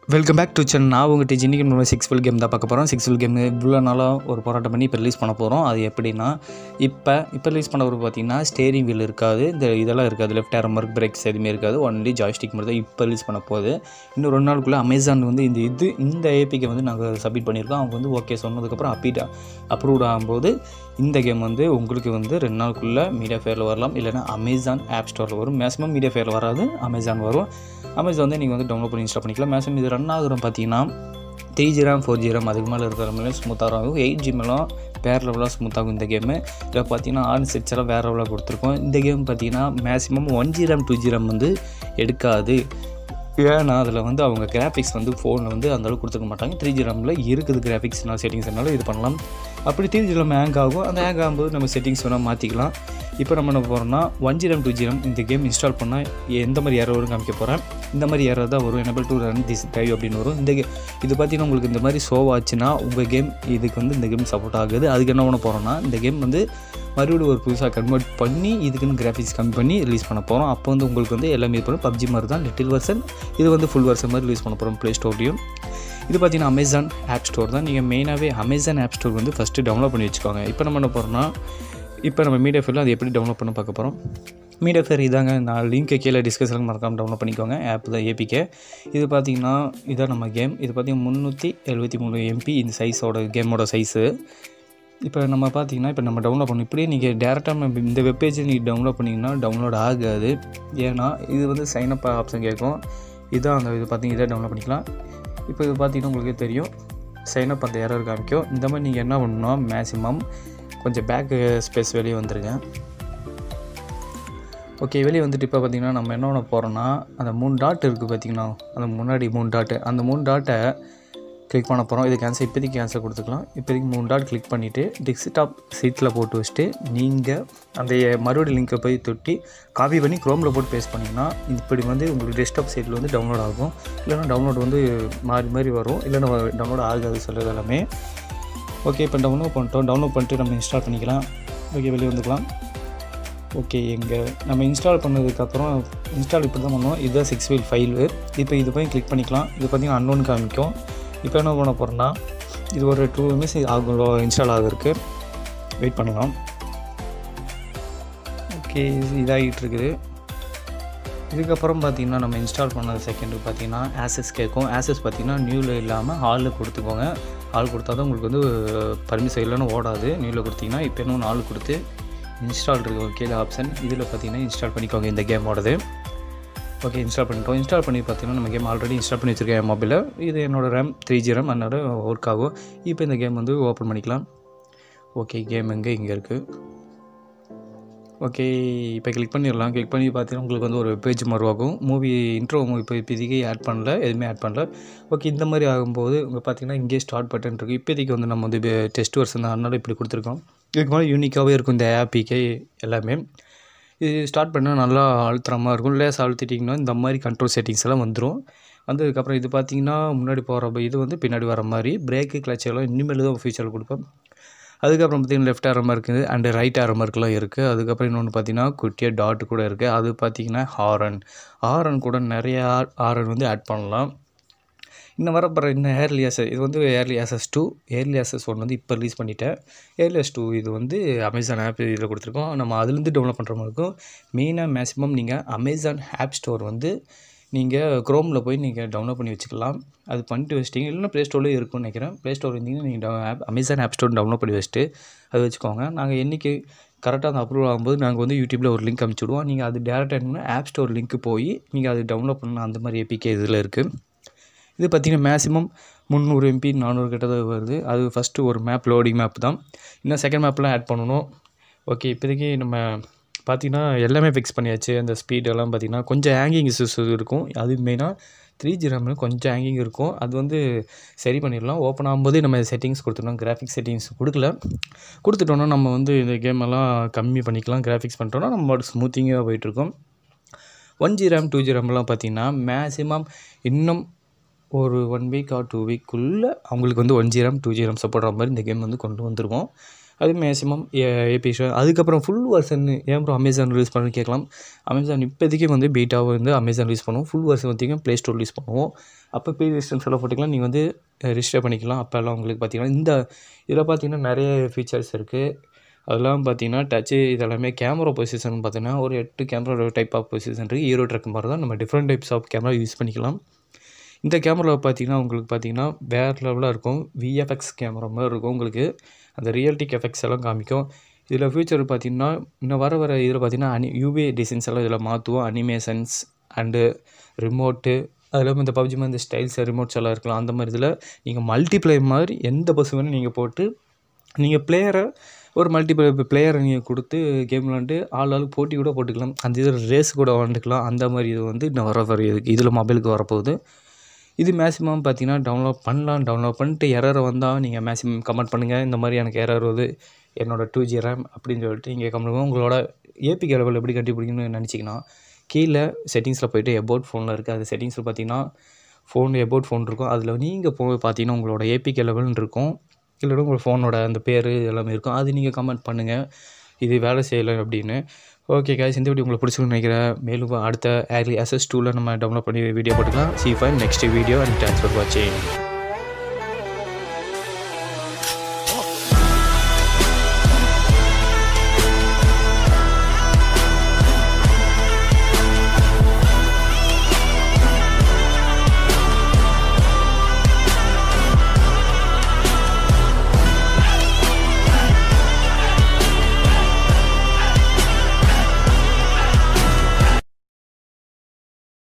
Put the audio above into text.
welcome back to Sen நான் உங்கள் teach இன்றைக்கி நம்ம சிக்ஸ் வில் கேம் தான் பார்க்க போகிறோம் சிக்ஸ் வில் கேம் இவ்வளோ நாளாக ஒரு போராட்டம் பண்ணி இப்போ ரிலீஸ் பண்ண போகிறோம் அது எப்படின்னா இப்போ இப்போ ரிலீஸ் பண்ண ஒரு பார்த்தீங்கன்னா ஸ்டேரிங் வீல் இருக்காது இந்த இதெல்லாம் இருக்காது லெஃப்ட் ஹேர் மார்க் பிரேக்ஸ் எதுவுமே இருக்காது ஒன்லி ஜாய்ஸ்டிக் மட்டும் தான் இப்போ ரிலீஸ் பண்ண போகுது இன்னும் ரெண்டு நாளுக்குள்ளே அமேசான் வந்து இந்த இது இந்த ஏபிக்கை வந்து நாங்கள் சப்மிட் பண்ணியிருக்கோம் அவங்க வந்து ஓகே சொன்னதுக்கப்புறம் அப்பீட் அப்ரூவ்ட் ஆகும்போது இந்த கேம் வந்து உங்களுக்கு வந்து ரெண்டு நாளுக்குள்ளே மீடியா ஃபேரில் வரலாம் இல்லைனா அமேசான் ஆப் ஸ்டோரில் வரும் மேக்ஸிமம் மீடியா ஃபேரில் வராது அமேசான் வரும் அமேசான் வந்து நீங்கள் வந்து டவுன்லோட் பண்ணி இன்ஸ்டால் பண்ணிக்கலாம் மேக்ஸிமம் இது ரன் ஆகுற பார்த்தீங்கன்னா த்ரீ ஜிராம் ஃபோர் ஜிராம் அதுக்கு மேலே இருக்கிற மாதிரி ஸ்மூத்தாக இருக்கும் எயிட் ஜிமெல்லாம் வேறு லெவலாக ஸ்மூத்தாகும் இந்த கேமு இதில் பார்த்தீங்கன்னா ஆன் செட்ஸ் எல்லாம் வேறு லெவலாக கொடுத்துருக்கோம் இந்த கேம் பார்த்தீங்கன்னா maximum one gram two gram வந்து எடுக்காது ஏன்னா அதில் வந்து அவங்க கிராஃபிக்ஸ் வந்து ஃபோனில் வந்து அந்தளவுக்கு கொடுத்துக்க மாட்டாங்க த்ரீ ஜி ரேமில் இருக்குது கிராஃபிக்ஸ் நான் செட்டிங்ஸ்னால இது பண்ணலாம் அப்படி த்ரீ ஜி ரேம் ஹேங் ஆகும் அந்த ஹேங் ஆகும்போது நம்ம செட்டிங்ஸ் வேணால் மாற்றிக்கலாம் இப்போ நம்ம என்ன போகிறோம்னா one G RAM two G RAM இந்த கேம் இன்ஸ்டால் பண்ணால் எந்த மாதிரி ஏரோ வரும் காமிக்க போகிறேன் இந்த மாதிரி ஏரோ தான் வரும் enable to run this dive அப்படின்னு வரும் இந்த கே இது பார்த்தீங்கன்னா உங்களுக்கு இந்த மாதிரி ஷோ ஆச்சுன்னா உங்கள் கேம் இதுக்கு வந்து இந்த கேம் சப்போர்ட் ஆகுது அதுக்கு என்ன பண்ண போகிறோம்னா இந்த கேம் வந்து மறுபடியும் ஒரு புதுசாக கன்வெர்ட் பண்ணி இதுக்குன்னு கிராஃபிக்ஸ் கம்மி பண்ணி ரிலீஸ் பண்ண போகிறோம் அப்போ வந்து உங்களுக்கு வந்து எல்லாமே இது பண்ணும் பப்ஜி மாதிரி தான் லிட்டில் வெர்ஷன் இது வந்து ஃபுல் வெர்ஷன் மாதிரி ரிலீஸ் பண்ண போகிறோம் ப்ளே ஸ்டோர்லையும் இது பார்த்தீங்கன்னா அமேசான் ஆப் ஸ்டோர் தான் நீங்கள் மெயினாகவே அமேசான் ஆப் ஸ்டோர் வந்து ஃபஸ்ட்டு டவுன்லோட் பண்ணி வச்சுக்கோங்க இப்போ நம்ம என்ன போகிறோம்னா இப்போ நம்ம மீடியா ஃபேரில் அது எப்படி டவுன்லோட் பண்ண பார்க்க போகிறோம் மீடியா ஃபேர் இதாங்க நான் லிங்க்கை கீழே டிஸ்கஷன் மறக்காமல் டவுன்லோட் பண்ணிக்கோங்க ஆப் தான் ஏபிகே இது பார்த்தீங்கன்னா இதான் நம்ம கேம் இது பார்த்தீங்கன்னா முந்நூற்றி எழுபத்தி மூணு எம்பி இந்த சைஸோட கேமோட சைஸு இப்போ நம்ம பார்த்தீங்கன்னா இப்போ நம்ம டவுன்லோட் பண்ணணும் இப்படியே நீங்கள் டேரெக்டாக நம்ம இந்த வெப்பேஜை நீங்கள் டவுன்லோட் பண்ணிங்கன்னா டவுன்லோட் ஆகாது ஏன்னா இது வந்து சைன் அப் ஆப்ஷன் கேட்கும் இதான் அந்த இது பார்த்தீங்கன்னா இதை டவுன்லோட் பண்ணிக்கலாம் இப்போ இது பார்த்தீங்கன்னா உங்களுக்கே தெரியும் சைன் அப் அந்த எரர் காமிக்கும் இந்த மாதிரி நீங்கள் என்ன பண்ணணும்னா மேக்ஸிமம் கொஞ்சம் பேக் ஸ்பேஸ் வெளியே வந்துருங்க ஓகே வெளியே வந்துட்டு இப்போ பார்த்தீங்கன்னா நம்ம என்ன பண்ண போகிறோன்னா அந்த மூணு டாட் இருக்குது பார்த்தீங்கன்னா அந்த முன்னாடி மூணு டாட்டு அந்த மூணு டாட்டை கிளிக் பண்ண போகிறோம் இது கேன்சல் இப்போதைக்கு கேன்சல் கொடுத்துக்கலாம் இப்போதைக்கு மூணு டாட் கிளிக் பண்ணிவிட்டு டெஸ்க்டாப் சீட்டில் போட்டு வச்சுட்டு நீங்கள் அந்த மறுபடியும் லிங்கை போய் தொட்டி காப்பி பண்ணி க்ரோமில் போட்டு பேஸ்ட் பண்ணிங்கன்னா இப்படி வந்து உங்களுக்கு டெஸ்க்டாப் சைட்டில் வந்து டவுன்லோட் ஆகும் இல்லைனா டவுன்லோட் வந்து மாறி மாறி வரும் இல்லைனா டவுன்லோட் ஆகாது சொல்கிறது எல்லாமே ஓகே இப்போ டவுன்லோட் பண்ணிட்டோம் டவுன்லோட் பண்ணிட்டு நம்ம இன்ஸ்டால் பண்ணிக்கலாம் ஓகே வெளியே வந்துக்கலாம் ஓகே எங்கள் நம்ம இன்ஸ்டால் பண்ணதுக்கப்புறம் இன்ஸ்டால் இப்படி தான் பண்ணோம் இதுதான் சிக்ஸ் வீல் ஃபைலு இப்போ இது போய் கிளிக் பண்ணிக்கலாம் இது பார்த்திங்கன்னா அன்னோன் காமிக்கும் இப்போ என்ன பண்ண போகிறோன்னா இது ஒரு டூ மினிட்ஸ் ஆகும் இன்ஸ்டால் ஆகிருக்கு வெயிட் பண்ணலாம் ஓகே இது இதாகிட்டு இருக்குது இதுக்கப்புறம் பார்த்திங்கன்னா நம்ம இன்ஸ்டால் பண்ண செகண்டு பார்த்திங்கன்னா ஆசஸ் கேட்கும் ஆசஸ் பார்த்திங்கன்னா நியூவில் இல்லாமல் ஹாலில் கொடுத்துக்கோங்க ஹால் கொடுத்தா தான் உங்களுக்கு வந்து பர்மிஷன் இல்லைன்னு ஓடாது நியூவில் கொடுத்தீங்கன்னா இப்போ இன்னும் நாலு கொடுத்து இன்ஸ்டால் இருக்கு ஒரு கீழே ஆப்ஷன் இதில் பார்த்தீங்கன்னா இன்ஸ்டால் பண்ணிக்கோங்க இந்த கேமோடது ஓகே இன்ஸ்டால் பண்ணிட்டோம் இன்ஸ்டால் பண்ணி பார்த்தீங்கன்னா நம்ம கேம் ஆல்ரெடி இன்ஸ்டால் பண்ணி வச்சுருக்கேன் என் மொபைலில் இது என்னோடய ரேம் த்ரீ ஜி ரேம் அதனோட ஒர்க் ஆகும் இப்போ இந்த கேம் வந்து ஓப்பன் பண்ணிக்கலாம் ஓகே கேம் எங்கே இங்கே இருக்குது ஓகே இப்போ கிளிக் பண்ணிடலாம் கிளிக் பண்ணி பார்த்தீங்கன்னா உங்களுக்கு வந்து ஒரு பேஜ் மருவாகும் மூவி இன்ட்ரோ மூவி இப்போ இப்போதைக்கு ஆட் பண்ணல எதுவுமே ஆட் பண்ணல ஓகே இந்த மாதிரி ஆகும்போது உங்கள் பார்த்தீங்கன்னா இங்கே ஸ்டார்ட் பட்டன் இருக்குது இப்போதைக்கு வந்து நம்ம வந்து டெஸ்ட் வருஷன் தான் அதனால இப்படி கொடுத்துருக்கோம் இதுக்கு மேலே யூனிக்காகவே இருக்கும் இந்த ஆப்பிக்கே எல்லாமே இது ஸ்டார்ட் பண்ணால் நல்லா அழுத்துற மாதிரி இருக்கும் லேஸ் அழுத்திட்டிங்கன்னா இந்த மாதிரி கண்ட்ரோல் செட்டிங்ஸ் எல்லாம் வந்துடும் வந்ததுக்கப்புறம் இது பார்த்தீங்கன்னா முன்னாடி போகிற இது வந்து பின்னாடி வர மாதிரி பிரேக்கு கிளச் எல்லாம் இனிமேல் தான் ஃபியூச்சரில் கொடுப்பேன் அதுக்கப்புறம் பார்த்திங்கன்னா லெஃப்ட் ஆரமாக இருக்குது அண்டு ரைட் ஆரமார்க்கெலாம் இருக்குது அதுக்கப்புறம் இன்னொன்று பார்த்தீங்கன்னா குட்டியாக டாட் கூட இருக்குது அது பார்த்திங்கன்னா ஹாரன் ஹாரன் கூட நிறையா ஹாரன் வந்து ஆட் பண்ணலாம் இன்னும் வரப்போகிற இன்னும் ஏர்லி ஆசஸ் இது வந்து early access two early access one வந்து இப்போ ரிலீஸ் பண்ணிட்டேன் ஏர்லி ஆஸ் டூ இது வந்து அமேசான் ஆப் இதில் கொடுத்துருக்கோம் நம்ம அதுலேருந்து டவுன்லோட் பண்ணுற மாதிரி இருக்கும் மெயினாக மேக்ஸிமம் நீங்கள் அமேசான் ஆப் ஸ்டோர் வந்து நீங்கள் க்ரோமில் போய் நீங்கள் டவுன்லோட் பண்ணி வச்சுக்கலாம் அது பண்ணிட்டு வச்சிட்டிங்க இல்லைனா ப்ளே ஸ்டோர்லேயே இருக்கும்னு நினைக்கிறேன் ப்ளே ஸ்டோர் இருந்தீங்கன்னா நீங்கள் app Amazon app store download பண்ணி வச்சுட்டு அது வச்சுக்கோங்க நாங்கள் என்றைக்கு கரெக்டாக அந்த அப்ரூவ் ஆகும்போது நாங்கள் வந்து யூடியூப்பில் ஒரு லிங்க் அனுப்பிச்சி விடுவோம் நீங்கள் அது டேரெக்டாக என்ன ஆப் ஸ்டோர் லிங்க்கு போய் நீங்கள் அது டவுன்லோட் பண்ணலாம் அந்த மாதிரி ஏபிகே இதில் இருக்குது இது பார்த்திங்கன்னா மேக்ஸிமம் முந்நூறு எம்பி நானூறு கிட்ட தான் வருது அது ஃபஸ்ட்டு ஒரு மேப் லோடிங் மேப் தான் இன்னும் செகண்ட் மேப்லாம் ஆட் பண்ணணும் ஓகே இப்போதைக்கு நம்ம பார்த்திங்கன்னா எல்லாமே ஃபிக்ஸ் பண்ணியாச்சு அந்த ஸ்பீடெல்லாம் பார்த்திங்கன்னா கொஞ்சம் ஹேங்கிங் இஷ்யூஸ் இருக்கும் அது மெயினாக த்ரீ ஜி ரேமில் கொஞ்சம் ஹேங்கிங் இருக்கும் அது வந்து சரி பண்ணிடலாம் ஓப்பன் ஆகும்போதே நம்ம செட்டிங்ஸ் கொடுத்துட்டோம் கிராஃபிக்ஸ் செட்டிங்ஸ் கொடுக்கல கொடுத்துட்டோன்னா நம்ம வந்து இந்த கேம் எல்லாம் கம்மி பண்ணிக்கலாம் கிராஃபிக்ஸ் பண்ணிட்டோன்னா நம்ம ஸ்மூத்திங்காக போயிட்டுருக்கோம் one G RAM two G ரேம்லாம் பார்த்திங்கன்னா மேக்ஸிமம் இன்னும் ஒரு ஒன் வீக் ஆர் டூ வீக்குள்ளே அவங்களுக்கு வந்து one G RAM two G RAM support மாதிரி இந்த கேம் வந்து கொண்டு வந்துருவோம் அது மேக்ஸிமம் ஏபி அதுக்கப்புறம் ஃபுல் வெர்ஷன் ஏன் ப்ரோ அமேசான் ரிலீஸ் பண்ணு கேட்கலாம் அமேசான் இப்போதைக்கு வந்து பீட்டாவை வந்து அமேசான் ரிலீஸ் பண்ணுவோம் ஃபுல் வெர்ஷன் பார்த்திங்கன்னா ப்ளே ஸ்டோர் ரிலீஸ் பண்ணுவோம் அப்போ பே டிஸ்டன்ஸ் எல்லாம் போட்டுக்கலாம் நீங்கள் வந்து ரிஜிஸ்டர் பண்ணிக்கலாம் அப்போல்லாம் உங்களுக்கு பார்த்தீங்கன்னா இந்த இதில் பார்த்தீங்கன்னா நிறைய ஃபீச்சர்ஸ் இருக்குது அதெல்லாம் பார்த்தீங்கன்னா டச்சு இதெல்லாமே கேமரா பொசிஷன் பார்த்தீங்கன்னா ஒரு எட்டு கேமரா டைப் ஆஃப் பொசிஷன் இருக்குது ஹீரோ ட்ரக் மாதிரி தான் நம்ம different types of camera use பண்ணிக்கலாம் இந்த கேமராவில் பார்த்தீங்கன்னா உங்களுக்கு பார்த்தீங்கன்னா வேறு லெவலாக இருக்கும் விஎஃப்எக்ஸ் கேமரா மாதிரி இருக்கும் உங்களுக்கு அந்த ரியல்டிக் எஃபெக்ட்ஸ் எல்லாம் காமிக்கும் இதில் ஃபியூச்சர் பார்த்தீங்கன்னா இன்னும் வர வர இதில் பார்த்தீங்கன்னா அனி யூவி டிசைன்ஸ் எல்லாம் இதில் மாற்றுவோம் அனிமேஷன்ஸ் அண்டு ரிமோட்டு அது இல்லாமல் இந்த பப்ஜி மாதிரி இந்த ஸ்டைல்ஸ் ரிமோட்ஸ் எல்லாம் இருக்கலாம் அந்த மாதிரி இதில் நீங்கள் மல்டிப்ளே மாதிரி எந்த பஸ் வேணும் நீங்கள் போட்டு நீங்கள் பிளேயரை ஒரு மல்டிபிள் பிளேயரை நீங்கள் கொடுத்து கேம் விளாண்டு ஆள் ஆளுக்கு போட்டி கூட போட்டுக்கலாம் அந்த இதில் ரேஸ் கூட விளாண்டுக்கலாம் அந்த மாதிரி இது வந்து இன்னும் வர வர இதுக்கு இதில் மொபைலுக்கு வரப்போகுது இது மேக்ஸிமம் பார்த்தீங்கன்னா டவுன்லோட் பண்ணலாம் டவுன்லோட் பண்ணிட்டு எரர் வந்தால் நீங்கள் மேக்ஸிமம் கமெண்ட் பண்ணுங்கள் இந்த மாதிரி எனக்கு எரர் வருது என்னோட டூ ஜி ரேம் அப்படின்னு சொல்லிட்டு நீங்கள் கமெண்ட் பண்ணுங்கள் உங்களோட ஏபிகே லெவல் எப்படி கண்டுபிடிக்கணும்னு நினச்சிங்கன்னா கீழே செட்டிங்ஸில் போயிட்டு எபோட் ஃபோனில் இருக்குது அது செட்டிங்ஸில் பார்த்தீங்கன்னா ஃபோன் எபோட் ஃபோன் இருக்கும் அதில் நீங்கள் போய் பார்த்தீங்கன்னா உங்களோட ஏபிகே லெவல்னு இருக்கும் இல்லைன்னா உங்கள் ஃபோனோட அந்த பேர் எல்லாமே இருக்கும் அது நீங்கள் கமெண்ட் பண்ணுங்கள் இது வேலை செய்யலை அப்படின்னு ஓகே guys இந்த வீடியோ உங்களுக்கு பிடிச்சிருக்குன்னு நினைக்கிறேன் மேலும் அடுத்த ஏர்லி எஸ்எஸ் டூவில் நம்ம டவுன்லோட் பண்ணி வீடியோ போட்டுக்கலாம் see fine next video and thanks for வாட்சிங்